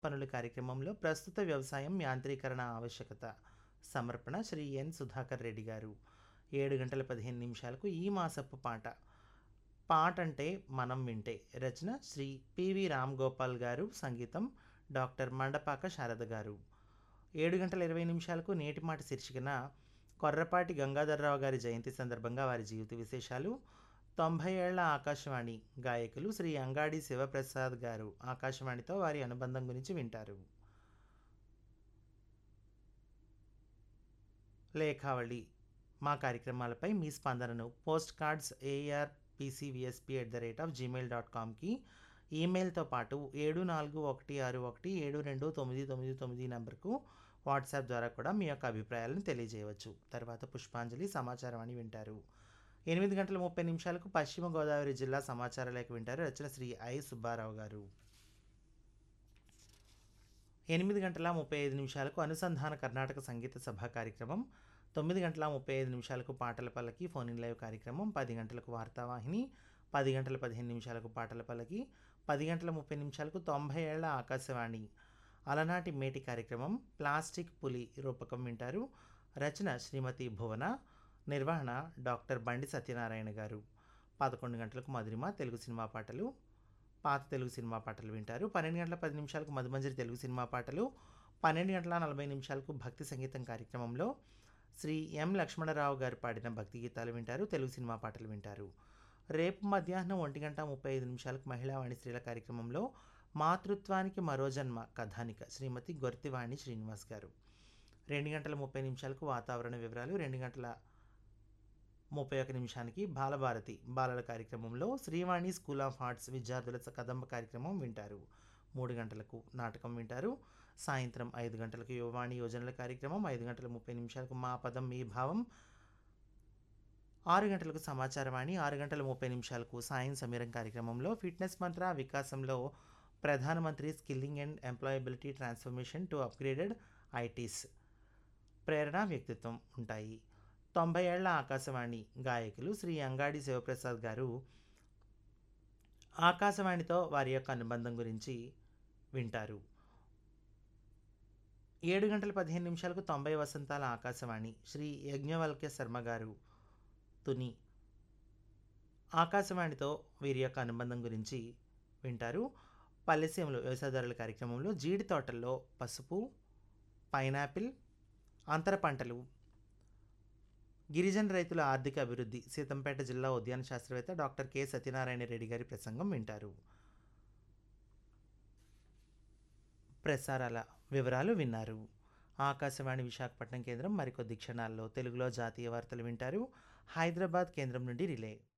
పనుల కార్యక్రమంలో ప్రస్తుత వ్యవసాయం యాంత్రీకరణ ఆవశ్యకత సమర్పణ శ్రీ ఎన్ సుధాకర్ రెడ్డి గారు ఏడు గంటల పదిహేను నిమిషాలకు ఈ మాసపు పాట పాట అంటే మనం వింటే రచన శ్రీ పివి రామ్ గోపాల్ గారు సంగీతం డాక్టర్ మండపాక శారద గారు ఏడు గంటల ఇరవై నిమిషాలకు నేటి మాట శీర్షికన కొర్రపాటి గంగాధర్రావు గారి జయంతి సందర్భంగా వారి జీవిత విశేషాలు తొంభై ఏళ్ల ఆకాశవాణి గాయకులు శ్రీ అంగాడి శివప్రసాద్ గారు ఆకాశవాణితో వారి అనుబంధం గురించి వింటారు లేఖావళి మా కార్యక్రమాలపై మీ స్పందనను post cards AR PCVSP at the rate of Gmail dot కామ్కి ఈమెయిల్తో పాటు ఏడు నాలుగు ఒకటి ఆరు ఒకటి ఏడు రెండు తొమ్మిది తొమ్మిది తొమ్మిది నెంబర్కు వాట్సాప్ ద్వారా కూడా మీ యొక్క అభిప్రాయాలను తెలియజేయవచ్చు తర్వాత పుష్పాంజలి సమాచారం అని వింటారు ఎనిమిది గంటల ముప్పై నిమిషాలకు పశ్చిమ గోదావరి జిల్లా సమాచార లేఖ వింటారు రచన శ్రీ ఐ సుబ్బారావు గారు ఎనిమిది గంటల ముప్పై ఐదు నిమిషాలకు అనుసంధాన కర్ణాటక సంగీత సభ కార్యక్రమం తొమ్మిది గంటల ముప్పై ఐదు నిమిషాలకు పాటల పల్లకి ఫోన్ ఇన్ లైవ్ కార్యక్రమం పది గంటలకు వార్తావాహిని పది గంటల పదిహేను నిమిషాలకు పాటల పల్లకి పది గంటల ముప్పై నిమిషాలకు తొంభై ఏళ్ల ఆకాశవాణి అలనాటి మేటి కార్యక్రమం ప్లాస్టిక్ పులి రూపకం వింటారు రచన శ్రీమతి భువన నిర్వహణ డాక్టర్ బండి సత్యనారాయణ గారు పదకొండు గంటలకు మధురిమ తెలుగు సినిమా పాటలు పాత తెలుగు సినిమా పాటలు వింటారు పన్నెండు గంటల పది నిమిషాలకు మధుమంజరి తెలుగు సినిమా పాటలు పన్నెండు గంటల నలభై నిమిషాలకు భక్తి సంగీతం కార్యక్రమంలో శ్రీ ఎం లక్ష్మణరావు గారు పాడిన భక్తి గీతాలు వింటారు తెలుగు సినిమా పాటలు వింటారు రేపు మధ్యాహ్నం ఒంటి గంట ముప్పై ఐదు నిమిషాలకు మహిళావాణి స్త్రీల కార్యక్రమంలో మాతృత్వానికి మరో జన్మ కథానిక శ్రీమతి గొర్తివాణి శ్రీనివాస్ గారు రెండు గంటల ముప్పై నిమిషాలకు వాతావరణ వివరాలు రెండు గంటల ముప్పై ఒక నిమిషానికి బాలభారతి బాలల కార్యక్రమంలో శ్రీవాణి స్కూల్ ఆఫ్ ఆర్ట్స్ విద్యార్థుల కదంబ కార్యక్రమం వింటారు మూడు గంటలకు నాటకం వింటారు సాయంత్రం ఐదు గంటలకు యువవాణి యోజనల కార్యక్రమం ఐదు గంటల ముప్పై నిమిషాలకు మా పదం మీ భావం ఆరు గంటలకు సమాచారవాణి ఆరు గంటల ముప్పై నిమిషాలకు సాయం సమీరం కార్యక్రమంలో ఫిట్నెస్ మంత్ర వికాసంలో ప్రధానమంత్రి skilling and employability transformation to upgraded ITIs ప్రేరణ వ్యక్తిత్వం ఉంటాయి తొంభై ఏళ్ల ఆకాశవాణి గాయకులు శ్రీ అంగాడి శివప్రసాద్ గారు ఆకాశవాణితో వారి యొక్క అనుబంధం గురించి వింటారు ఏడు గంటల పదిహేను నిమిషాలకు తొంభై వసంతాల ఆకాశవాణి శ్రీ యజ్ఞవల్క్య శర్మ గారు తుని ఆకాశవాణితో వీరి యొక్క అనుబంధం గురించి వింటారు పల్లెసీమలు వ్యవసాయదారుల కార్యక్రమంలో జీడి తోటల్లో పసుపు పైనాపిల్ అంతర పంటలు గిరిజన రైతుల ఆర్థిక అభివృద్ధి సీతంపేట జిల్లా ఉద్యాన శాస్త్రవేత్త డాక్టర్ కె సత్యనారాయణ రెడ్డి గారి ప్రసంగం వింటారు ప్రసారాల వివరాలు విన్నారు ఆకాశవాణి విశాఖపట్నం కేంద్రం మరికొద్ది క్షణాల్లో తెలుగులో జాతీయ వార్తలు వింటారు హైదరాబాద్ కేంద్రం నుండి రిలే